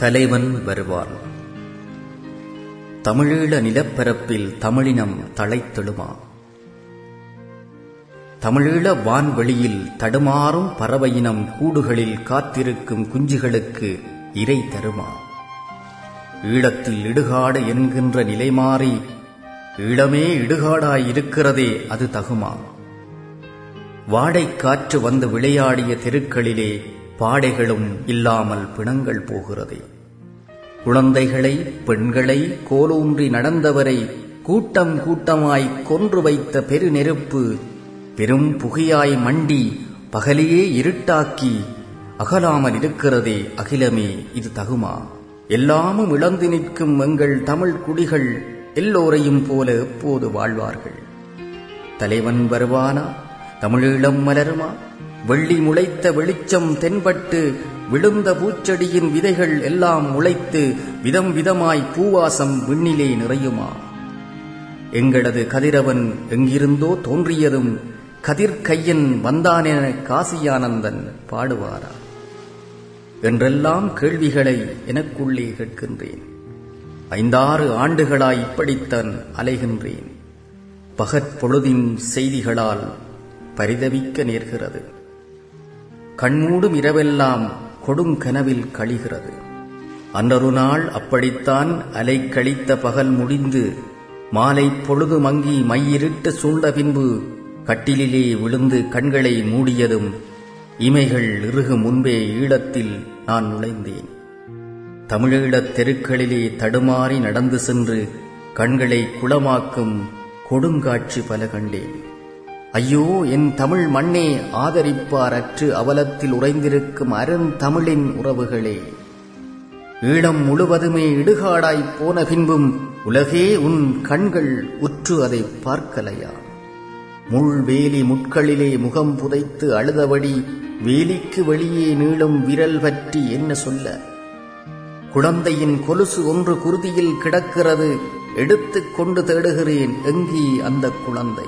தலைவன் வருவான் தமிழீழ நிலப்பரப்பில் தமிழினம் தழைத்தெழுமா தமிழீழ வான்வெளியில் தடுமாறும் பறவையினம் கூடுகளில் காத்திருக்கும் குஞ்சுகளுக்கு இறை தருமா ஈழத்தில் இடுகாடு என்கின்ற நிலை மாறி ஈழமே இடுகாடாய் இருக்கிறதே அது தகுமா வாடைக் காற்று வந்து விளையாடிய தெருக்களிலே பாடைகளும் இல்லாமல் பிணங்கள் போகிறதே குழந்தைகளை பெண்களை கோலூன்றி நடந்தவரை கூட்டம் கூட்டமாய் கொன்று வைத்த பெருநெருப்பு பெரும் புகையாய் மண்டி பகலையே இருட்டாக்கி அகலாமல் இருக்கிறதே அகிலமே இது தகுமா எல்லாமும் இழந்து நிற்கும் எங்கள் தமிழ் குடிகள் எல்லோரையும் போல எப்போது வாழ்வார்கள் தலைவன் வருவானா தமிழீழம் மலருமா வெள்ளி முளைத்த வெளிச்சம் தென்பட்டு விழுந்த பூச்செடியின் விதைகள் எல்லாம் முளைத்து விதம் விதமாய் பூவாசம் விண்ணிலே நிறையுமா எங்களது கதிரவன் எங்கிருந்தோ தோன்றியதும் கதிர்கையன் வந்தானென காசியானந்தன் பாடுவாரா என்றெல்லாம் கேள்விகளை எனக்குள்ளே கேட்கின்றேன் ஐந்தாறு ஆண்டுகளாய் இப்படித்தான் அலைகின்றேன் பகற்பொழுதின் செய்திகளால் பரிதவிக்க நேர்கிறது கண்மூடும் இரவெல்லாம் கொடுங்கனவில் கழிகிறது அன்றொரு நாள் அப்படித்தான் அலை கழித்த பகல் முடிந்து மாலை பொழுது மங்கி மையிருட்டு சூழ்ந்த பின்பு கட்டிலிலே விழுந்து கண்களை மூடியதும் இமைகள் இறுகு முன்பே ஈழத்தில் நான் நுழைந்தேன் தமிழீழத் தெருக்களிலே தடுமாறி நடந்து சென்று கண்களை குளமாக்கும் கொடுங்காட்சி பல கண்டேன் ஐயோ என் தமிழ் மண்ணே ஆதரிப்பாரற்று அவலத்தில் உறைந்திருக்கும் அருந்தமிழின் உறவுகளே ஈழம் முழுவதுமே இடுகாடாய்ப் போன பின்பும் உலகே உன் கண்கள் உற்று அதை பார்க்கலையா முள் வேலி முட்களிலே முகம் புதைத்து அழுதபடி வேலிக்கு வெளியே நீளும் விரல் பற்றி என்ன சொல்ல குழந்தையின் கொலுசு ஒன்று குருதியில் கிடக்கிறது எடுத்துக் கொண்டு தேடுகிறேன் எங்கே அந்த குழந்தை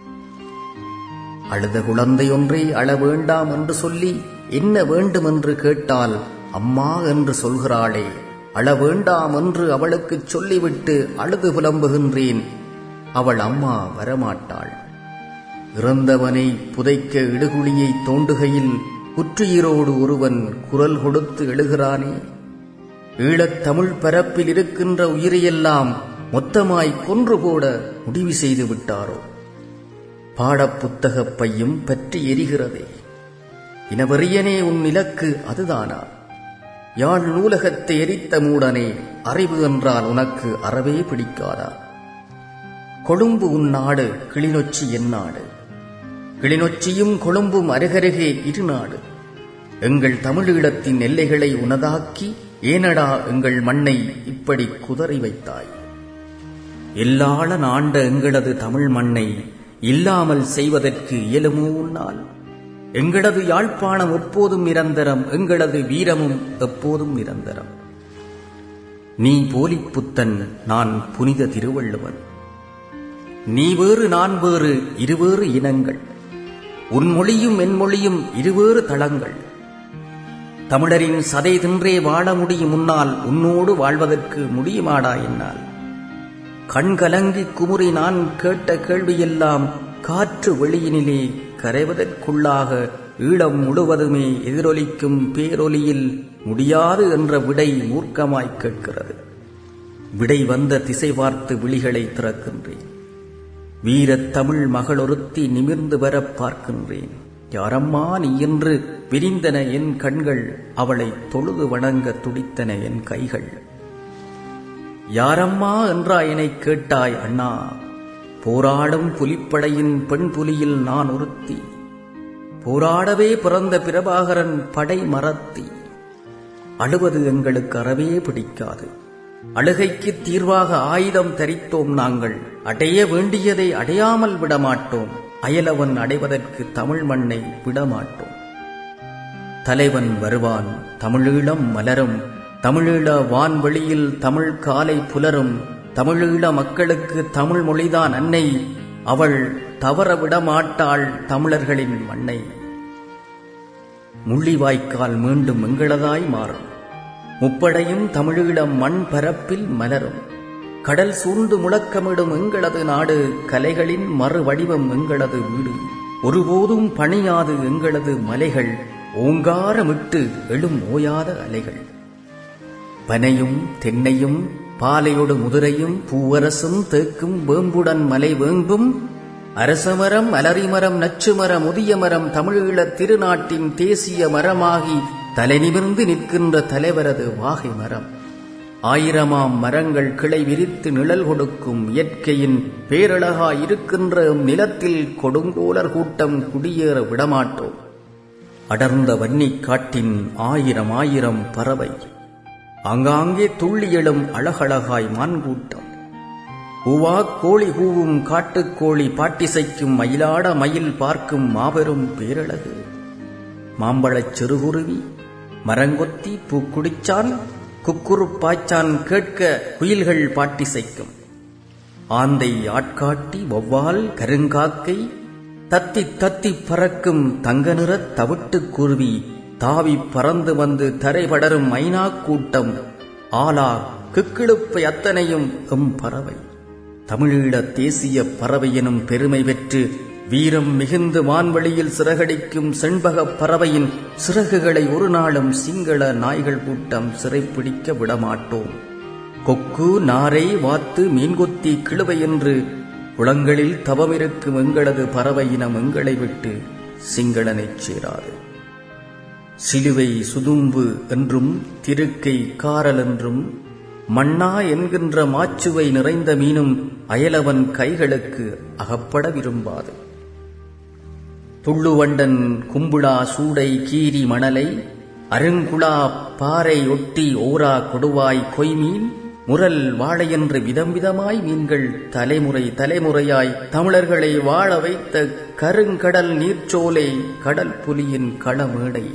அழுத குழந்தை ஒன்றை அழ வேண்டாம் என்று சொல்லி என்ன வேண்டும் என்று கேட்டால் அம்மா என்று சொல்கிறாளே அழ வேண்டாம் என்று அவளுக்குச் சொல்லிவிட்டு அழுது புலம்புகின்றேன் அவள் அம்மா வரமாட்டாள் இறந்தவனை புதைக்க இடுகுழியை தோண்டுகையில் குற்றுயிரோடு ஒருவன் குரல் கொடுத்து எழுகிறானே ஈழத் தமிழ் பரப்பில் இருக்கின்ற உயிரையெல்லாம் மொத்தமாய் கொன்று போட முடிவு செய்து விட்டாரோ பாடப்புத்தகப் பையும் பற்றி எரிகிறதே இனவெறியனே உன் இலக்கு அதுதானா யாழ் நூலகத்தை எரித்த மூடனே அறிவு என்றால் உனக்கு அறவே பிடிக்காதா கொழும்பு உன் நாடு கிளிநொச்சி என் நாடு கிளிநொச்சியும் கொழும்பும் அருகருகே இரு நாடு எங்கள் தமிழீழத்தின் எல்லைகளை உனதாக்கி ஏனடா எங்கள் மண்ணை இப்படி குதறி வைத்தாய் எல்லாளன் ஆண்ட எங்களது தமிழ் மண்ணை இல்லாமல் செய்வதற்கு இயலுமோ உன்னால் எங்களது யாழ்ப்பாணம் எப்போதும் நிரந்தரம் எங்களது வீரமும் எப்போதும் நிரந்தரம் நீ போலிப்புத்தன் நான் புனித திருவள்ளுவன் நீ வேறு நான் வேறு இருவேறு இனங்கள் உன் மொழியும் என் மொழியும் இருவேறு தளங்கள் தமிழரின் சதை தின்றே வாழ முடியும் முன்னால் உன்னோடு வாழ்வதற்கு முடியுமாடா என்னால் கண்கலங்கி குமுறி நான் கேட்ட கேள்வியெல்லாம் காற்று வெளியினிலே கரைவதற்குள்ளாக ஈழம் முழுவதுமே எதிரொலிக்கும் பேரொலியில் முடியாது என்ற விடை மூர்க்கமாய் கேட்கிறது விடை வந்த திசை பார்த்து விழிகளை திறக்கின்றேன் வீரத் தமிழ் மகளொருத்தி நிமிர்ந்து வரப் பார்க்கின்றேன் யாரம்மா நீ என்று விரிந்தன என் கண்கள் அவளை தொழுது வணங்க துடித்தன என் கைகள் யாரம்மா என்றா என்னைக் கேட்டாய் அண்ணா போராடும் புலிப்படையின் பெண் புலியில் நான் ஒருத்தி போராடவே பிறந்த பிரபாகரன் படை மறத்தி அழுவது எங்களுக்கு அறவே பிடிக்காது அழுகைக்கு தீர்வாக ஆயுதம் தரித்தோம் நாங்கள் அடைய வேண்டியதை அடையாமல் விடமாட்டோம் அயலவன் அடைவதற்கு தமிழ் மண்ணை விடமாட்டோம் தலைவன் வருவான் தமிழீழம் மலரும் தமிழீழ வான்வெளியில் தமிழ் காலை புலரும் தமிழீழ மக்களுக்கு தமிழ் மொழிதான் அன்னை அவள் தவற விடமாட்டாள் தமிழர்களின் மண்ணை முள்ளிவாய்க்கால் மீண்டும் எங்களதாய் மாறும் முப்படையும் தமிழீழம் மண் பரப்பில் மலரும் கடல் சூழ்ந்து முழக்கமிடும் எங்களது நாடு கலைகளின் மறுவடிவம் எங்களது வீடு ஒருபோதும் பணியாது எங்களது மலைகள் ஓங்காரமிட்டு எழும் ஓயாத அலைகள் பனையும் தென்னையும் பாலையொடு முதிரையும் பூவரசும் தேக்கும் வேம்புடன் மலை வேம்பும் அரசமரம் அலரிமரம் நச்சுமரம் முதிய மரம் தமிழீழத் திருநாட்டின் தேசிய மரமாகி தலைநிமிர்ந்து நிற்கின்ற தலைவரது வாகை மரம் ஆயிரமாம் மரங்கள் கிளை விரித்து நிழல் கொடுக்கும் இயற்கையின் பேரழகாய் இருக்கின்ற நிலத்தில் கொடுங்கோலர் கூட்டம் குடியேற விடமாட்டோம் அடர்ந்த வன்னிக் காட்டின் ஆயிரம் ஆயிரம் பறவை ஆங்காங்கே துள்ளி எழும் அழகழகாய் மான்கூட்டம் பூவா கோழி கூவும் காட்டுக்கோழி பாட்டிசைக்கும் மயிலாட மயில் பார்க்கும் மாபெரும் பேரழகு மாம்பழச் சிறுகுருவி மரங்கொத்தி பூக்குடிச்சான் குக்குரு பாய்ச்சான் கேட்க குயில்கள் பாட்டிசைக்கும் ஆந்தை ஆட்காட்டி வௌவால் கருங்காக்கை தத்தி தத்தி பறக்கும் தங்க நிறத் தவிட்டுக் குருவி தாவி பறந்து வந்து தரைபடரும் மைனா கூட்டம் ஆலா கிக்கிழுப்பை அத்தனையும் எம் பறவை தமிழீழ தேசிய பறவை எனும் பெருமை பெற்று வீரம் மிகுந்து வான்வெளியில் சிறகடிக்கும் செண்பகப் பறவையின் சிறகுகளை ஒரு நாளும் சிங்கள நாய்கள் கூட்டம் சிறைப்பிடிக்க விடமாட்டோம் கொக்கு நாரை வாத்து மீன்கொத்தி கிழுவை என்று குளங்களில் தவமிருக்கும் எங்களது பறவை இனம் எங்களை விட்டு சிங்களனைச் சேராது சிலுவை சுதும்பு என்றும் திருக்கை காரல் என்றும் மண்ணா என்கின்ற மாச்சுவை நிறைந்த மீனும் அயலவன் கைகளுக்கு அகப்பட விரும்பாது துள்ளுவண்டன் கும்புளா சூடை கீரி மணலை அருங்குளா பாறை ஒட்டி ஓரா கொடுவாய் கொய்மீன் முரல் வாழையென்று விதம் விதமாய் மீன்கள் தலைமுறை தலைமுறையாய் தமிழர்களை வாழ வைத்த கருங்கடல் நீர்ச்சோலை கடல் புலியின் களமேடை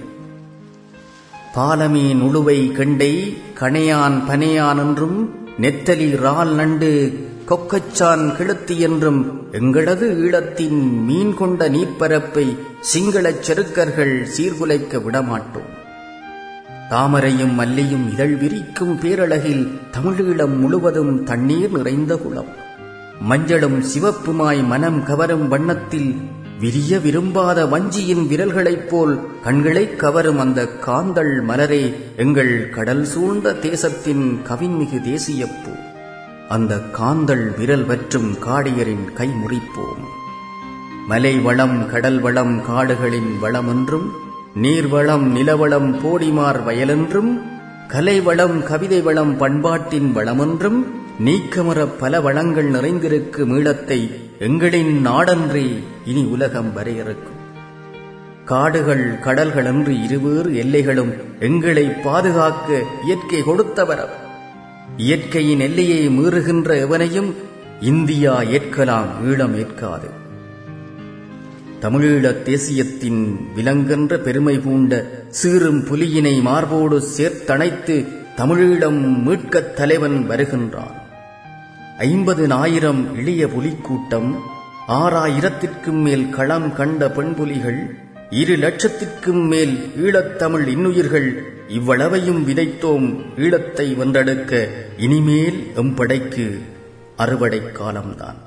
பாலமீன் உழுவை கெண்டை கணையான் பனையான் என்றும் நெத்தலி ரால் நண்டு கொக்கச்சான் கிழத்தி என்றும் எங்களது ஈழத்தின் மீன் கொண்ட நீர்ப்பரப்பை சிங்களச் செருக்கர்கள் சீர்குலைக்க விடமாட்டோம் தாமரையும் மல்லியும் இதழ் விரிக்கும் பேரழகில் தமிழீழம் முழுவதும் தண்ணீர் நிறைந்த குளம் மஞ்சளும் சிவப்புமாய் மனம் கவரும் வண்ணத்தில் விரிய விரும்பாத வஞ்சியின் விரல்களைப் போல் கண்களைக் கவரும் அந்த காந்தள் மலரே எங்கள் கடல் சூழ்ந்த தேசத்தின் கவின்மிகு தேசியப்பூ அந்த காந்தள் விரல் வற்றும் காடியரின் கை முறிப்போம் மலை வளம் கடல் வளம் காடுகளின் வளமென்றும் நீர்வளம் நிலவளம் போடிமார் வயலென்றும் கலை வளம் கவிதை வளம் பண்பாட்டின் வளமென்றும் நீக்கமர பல வளங்கள் நிறைந்திருக்கும் ஈழத்தை எங்களின் நாடன்றே இனி உலகம் வரையறுக்கும் காடுகள் கடல்கள் என்று இருவேறு எல்லைகளும் எங்களை பாதுகாக்க இயற்கை கொடுத்தவரம் இயற்கையின் எல்லையை மீறுகின்ற எவனையும் இந்தியா ஏற்கலாம் ஈழம் ஏற்காது தமிழீழ தேசியத்தின் விலங்கென்ற பெருமை பூண்ட சீரும் புலியினை மார்போடு சேர்த்தணைத்து தமிழீழம் மீட்கத் தலைவன் வருகின்றான் ஐம்பது ஆயிரம் இளைய புலிக்கூட்டம் ஆறாயிரத்திற்கும் மேல் களம் கண்ட பெண் புலிகள் இரு லட்சத்திற்கும் மேல் ஈழத்தமிழ் இன்னுயிர்கள் இவ்வளவையும் விதைத்தோம் ஈழத்தை வென்றெடுக்க இனிமேல் எம்படைக்கு அறுவடை காலம்தான்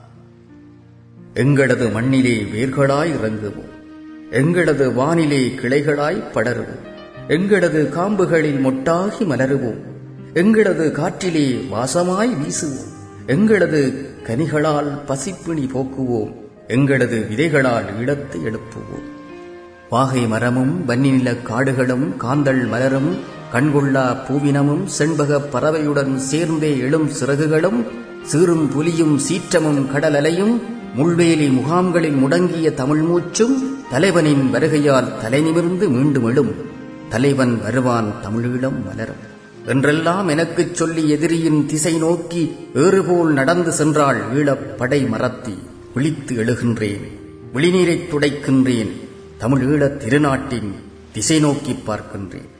எங்களது மண்ணிலே வேர்களாய் இறங்குவோம் எங்களது வானிலே கிளைகளாய் படருவோம் எங்களது காம்புகளில் மொட்டாகி மலருவோம் எங்களது காற்றிலே வாசமாய் வீசுவோம் எங்களது கனிகளால் பசிப்பிணி போக்குவோம் எங்களது விதைகளால் ஈழத்தை எழுப்புவோம் வாகை மரமும் வன்னிநில காடுகளும் காந்தள் மலரும் கண்கொள்ளா பூவினமும் செண்பகப் பறவையுடன் சேர்ந்தே எழும் சிறகுகளும் சீரும் புலியும் சீற்றமும் கடல் அலையும் முள்வேலி முகாம்களில் முடங்கிய தமிழ் மூச்சும் தலைவனின் வருகையால் தலைநிமிர்ந்து மீண்டும் எழும் தலைவன் வருவான் தமிழீழம் மலரும் என்றெல்லாம் எனக்குச் சொல்லி எதிரியின் திசை நோக்கி ஏறுபோல் நடந்து சென்றாள் ஈழப் படை மரத்தி விழித்து எழுகின்றேன் விழிநீரைத் துடைக்கின்றேன் தமிழீழத் திருநாட்டின் திசை நோக்கிப் பார்க்கின்றேன்